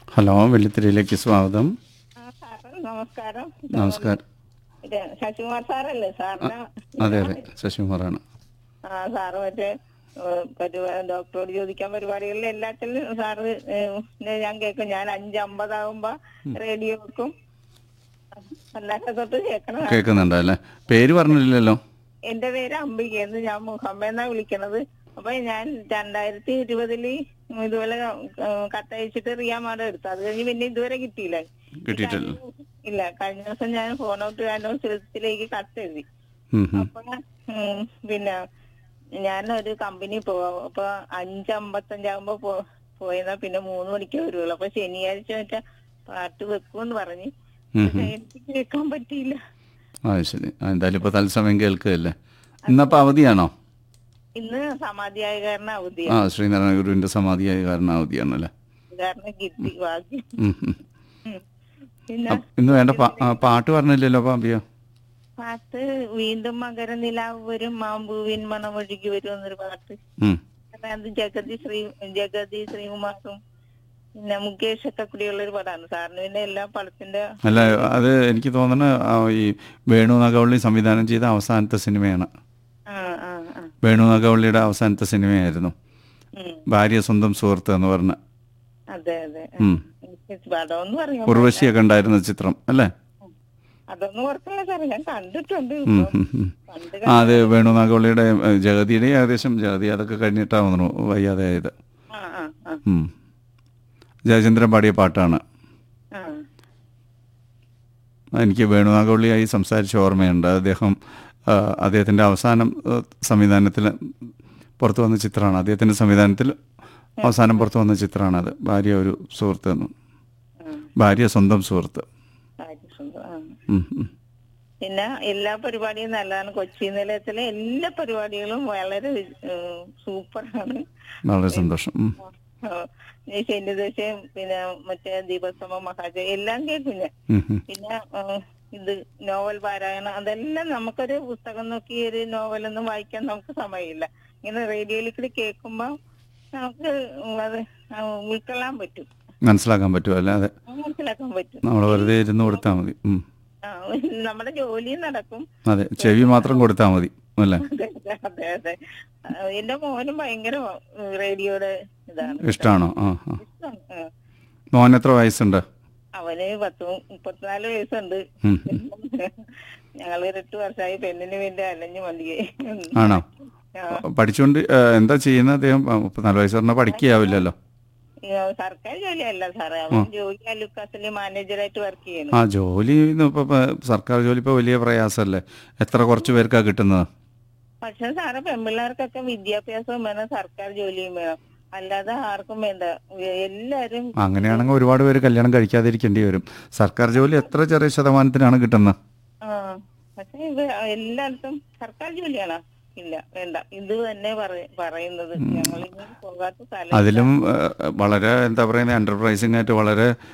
Hello വെള്ളിത്തിരയിലേക്ക് സ്വാഗതം ആ sir നമസ്കാരം നമസ്കാരം ഇത് ശശികുമാർ സാറല്ലേ സാറിന് അതെ അതെ ശശികുമാറാണ് ആ സാറ് മറ്റേ ഏഹ്, പരിപാ- ഡോക്ടറോട് ചോദിക്കാൻ പരിപാടികളിൽ എല്ലാത്തിലും സാറ് ഏഹ്, നെ ഞാൻ കേൾക്കും ഞാൻ അഞ്ചമ്പതാകുമ്പോ റേഡിയോ വെക്കും അല്ലാതെ തൊട്ട് കേൾക്കണം കേൾക്കുന്നുണ്ട് അല്ലേ പേര് പറഞ്ഞില്ലല്ലോ എന്റെ പേര് അംബികയെന്ന് ഞാൻ മുഹമ്മദ് വിളിക്കണത് അപ്പൊ ഞാൻ രണ്ടായിരത്തി ഇരുപതില് ഇതുപോലെ ഏഹ്, കത്തയച്ചിട്ട് റിയാമാടെ എടുത്തു അത് കഴിഞ്ഞ് പിന്നെ ഇതുവരെ കിട്ടിയില്ല കിട്ടിയിട്ടില്ല ഇല്ല കഴിഞ്ഞ ദിവസം ഞാൻ ഫോൺ ഔട്ട് കാരണം സുരത്തിലേക്ക് കത്തെഴുതി ഉം, ഉം. അപ്പൊ ഉം, പിന്നെ ഞാനൊരു കമ്പനി പോവാം അപ്പൊ അഞ്ചമ്പത്തഞ്ചാകുമ്പോ പോ പോയതാ പിന്നെ മൂന്ന് മണിക്ക് വരുള്ളൂ അപ്പൊ ശനിയാഴ്ച വെച്ചാ പാട്ട് വെക്കുമെന്ന് പറഞ്ഞ് ഉം, പക്ഷെ എനിക്ക് കേൾക്കാൻ പറ്റിയില്ല ആ ശരി ആ, എന്തായാലും ഇപ്പോൾ തത്സമയം കേൾക്കുകയല്ലേ ഇന്നപ്പോൾ അവധിയാണോ ഇന്ന് സമാധിയായ കാരണം അവധി ആ ശ്രീനാരായണ ഗുരുവിൻ്റെ സമാധിയായ കാരണം അവധിയാണല്ലേ കാരണം കിട്ടി ബാക്കി ഉം, ഉം. ഉം. പിന്നെ അപ്പ് ഇന്ന് വേണ്ട പാ- ആ, പാട്ട് പറഞ്ഞില്ലല്ലോ പാമ്പിയോ പാട്ട് വീണ്ടും മകരനിലാവ് വരും മാമ്പൂവിൻ മണമൊഴുകി വരും എന്നൊരു പാട്ട് ഉം. അത് ജഗതി ശ്രീ ജഗതി ശ്രീകുമാറും പിന്നെ മുകേഷ് ഒക്കെ കൂടിയുള്ള ഒരു പടമാണ് സാറിന് പിന്നെ എല്ലാ പടത്തിന്റെ അല്ല അത് എനിക്ക് തോന്നുന്നു ആ, ഈ വേണു നഗവള്ളി സംവിധാനം ചെയ്ത അവസാനത്തെ സിനിമയാണ് ആ ആ ആ വേണു നഗവള്ളിയുടെ അവസാനത്തെ സിനിമയായിരുന്നു ഉം. ഭാര്യ സ്വന്തം സുഹൃത്ത് എന്ന് പറഞ്ഞ അതെ അതെ ഉം. എനിക്ക് പടമൊന്നും പറയാം ഉർവശിയൊക്കെ ഉണ്ടായിരുന്ന ചിത്രം അല്ലേ അതൊന്നും ഓർക്കല്ല സാറേ ഞാൻ കണ്ടിട്ടുണ്ട് ഉം, ഇപ്പം. ഉം, ഉം. കണ്ട് ആ അത് വേണു നാഗവള്ളിയുടെ ഏ, ജഗതിയുടെ ഏകദേശം ജഗതി അതൊക്കെ കഴിഞ്ഞിട്ടാ തോന്നുന്നു വയ്യാതെ ആയത് ആ ആ ആ ഉം. ജയചന്ദ്രൻ പാടിയ പാട്ടാണ് ആ എനിക്ക് വേണു നാഗവള്ളിയായി സംസാരിച്ച ഓർമ്മയുണ്ട് അദ്ദേഹം ആ, അദ്ദേഹത്തിൻ്റെ അവസാനം ആ, സംവിധാനത്തിൽ പുറത്തു വന്ന ചിത്രമാണ് അദ്ദേഹത്തിൻ്റെ സംവിധാനത്തിൽ അവസാനം പുറത്തു വന്ന ചിത്രമാണത് ഭാര്യ ഒരു സുഹൃത്ത് എന്ന് ആ ഭാര്യ സ്വന്തം സുഹൃത്ത് കാര്യസുഖം. ആ ഉം, ഉം. പിന്നെ എല്ലാ പരിപാടിയും നല്ലതാണ് കൊച്ചി നിലയത്തിലെ എല്ലാ പരിപാടികളും വളരെ ഏഹ്, സൂപ്പറാണ് വളരെ സന്തോഷം ഉം. ശനിദശയും പിന്നെ മറ്റേ ദീപസമ മഹാജ എല്ലാം കേൾക്കും ഞാൻ ഉം, ഉം. പിന്നെ ഏഹ്, ഇത് നോവൽ പാരായണം അതെല്ലാം നമുക്കൊരു പുസ്തകം നോക്കി ഒരു നോവലൊന്നും വായിക്കാൻ നമുക്ക് സമയമില്ല ഇങ്ങനെ റേഡിയോയിൽ കൂടി കേൾക്കുമ്പോ നമുക്ക് അത് ഉൾക്കൊള്ളാൻ പറ്റും മനസ്സിലാക്കാൻ പറ്റുമോ അല്ലാതെ മനസ്സിലാക്കാൻ പറ്റും നമ്മൾ വെറുതെ ഇരുന്ന് കൊടുത്താൽ മതി ഉം. ആ, നമ്മുടെ ജോലിയും നടക്കും അതെ ചെവി മാത്രം കൊടുത്താൽ മതി അല്ലേ അതെ അതെ അതെ അതെ ആ, എന്റെ മോനും ഭയങ്കര റേഡിയോയുടെ ഇതാണ് ഇഷ്ടമാണോ ആ ആ ഇഷ്ടം. ആ. മോൻ എത്ര വയസ്സുണ്ട് അവന് പത്ത് മുപ്പത്തിനാല് വയസ്സുണ്ട് ഉം. ഞങ്ങൾ എട്ട് വർഷമായി പെണ്ണിന് വേണ്ടി അലഞ്ഞു മതിയെ ആണോ പഠിച്ചുകൊണ്ട് ഏ, എന്താ ചെയ്യുന്നത് അദ്ദേഹം ആ, മുപ്പത്തിനാല് വയസ്സ് പറഞ്ഞാൽ പഠിക്കുകയാവില്ലല്ലോ സർക്കാർ ജോലിയല്ല സാറേ അവൻ ജോലി അലുക്കാസിൽ മാനേജറായിട്ട് വർക്ക് ചെയ്യണം ആ ജോലി ഇപ്പൊ സർക്കാർ ജോലി ഇപ്പോൾ വലിയ പ്രയാസമല്ലേ എത്ര കുറച്ച് പേർക്കാ കിട്ടുന്നത് പക്ഷെ സാറേ പെൺപിള്ളേർക്കൊക്കെ വിദ്യാഭ്യാസവും വേണം സർക്കാർ ജോലിയും വേണം അല്ലാതെ ആർക്കും വേണ്ട എല്ലാരും അങ്ങനെയാണെങ്കിൽ ഒരുപാട് പേര് കല്യാണം കഴിക്കാതിരിക്കേണ്ടി വരും സർക്കാർ ജോലി എത്ര ചെറിയ ശതമാനത്തിനാണ് കിട്ടുന്നത് ആ പക്ഷെ ഇത് എല്ലായിടത്തും സർക്കാർ ജോലിയാണോ ഇല്ല വേണ്ട ഇത് തന്നെ പറയ- പറയുന്നത് ഞങ്ങൾ പോകാത്ത സ്ഥലം അതിലും ഏ, വളരെ എന്താ പറയുന്നത് എന്റർപ്രൈസിംഗ് ആയിട്ട് വളരെ